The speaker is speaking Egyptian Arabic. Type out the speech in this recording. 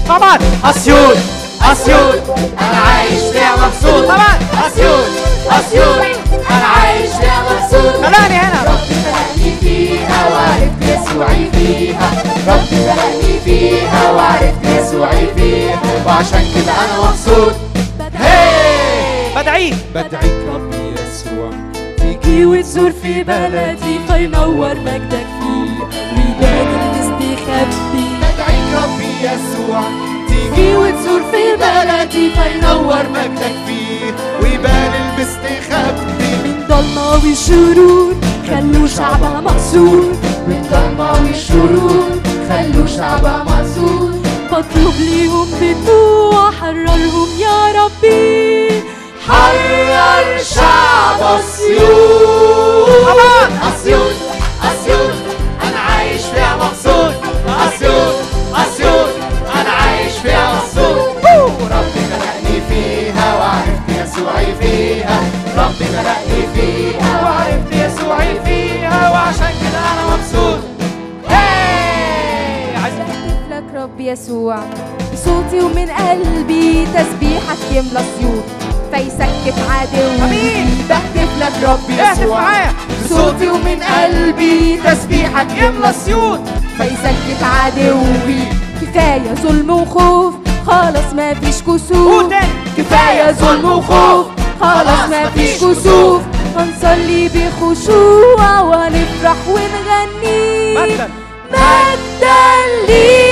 طبعا اسيوط اسيوط انا عايش فيها مبسوط طبعا اسيوط اسيوط انا عايش فيها مبسوط خلاني هنا ربي خلقني فيها وعرفت يسوعي فيها ربي خلقني فيها وعرفت يسوعي فيها وعشان كده انا مبسوط هي بدعيك بدعيك ربي يسوع تيجي وتزور في بلدي فينور مجدك فيه ويبان تستخبي بدعيك ربي يسوع تيجي وتزور في بلدي فينور مجدك فيه ويبان المستخبي من ضلمة والشرور خلوا شعبها مقصور من ضلمة والشرور خلوا شعبها مقصود بطلب ليهم بدموع حررهم يا ربي حرر شعب اسيوط طبعا اسيوط اسيوط انا عايش فيها مبسوط اسيوط اسيوط انا عايش فيها مبسوط ربي خلقني فيها وعرفت يسوعي فيها ربي خلقني فيها وعرفت يسوعي فيها وعشان كده انا مبسوط هي عايز بهتف لك رب يسوع بصوتي ومن قلبي تسبيحك يملى السيوط فيسكت عدوي أمين. بهتف لك ربي اهتف يسوع معايا بصوتي ومن قلبي تسبيحك يملى السيوط فيسكت عدوي كفاية ظلم وخوف خلاص ما فيش قول كسوف تاني كفاية ظلم وخوف خلاص ما فيش كسوف هنصلي بخشوع ونفرح ونغني مجدا مجدا ليك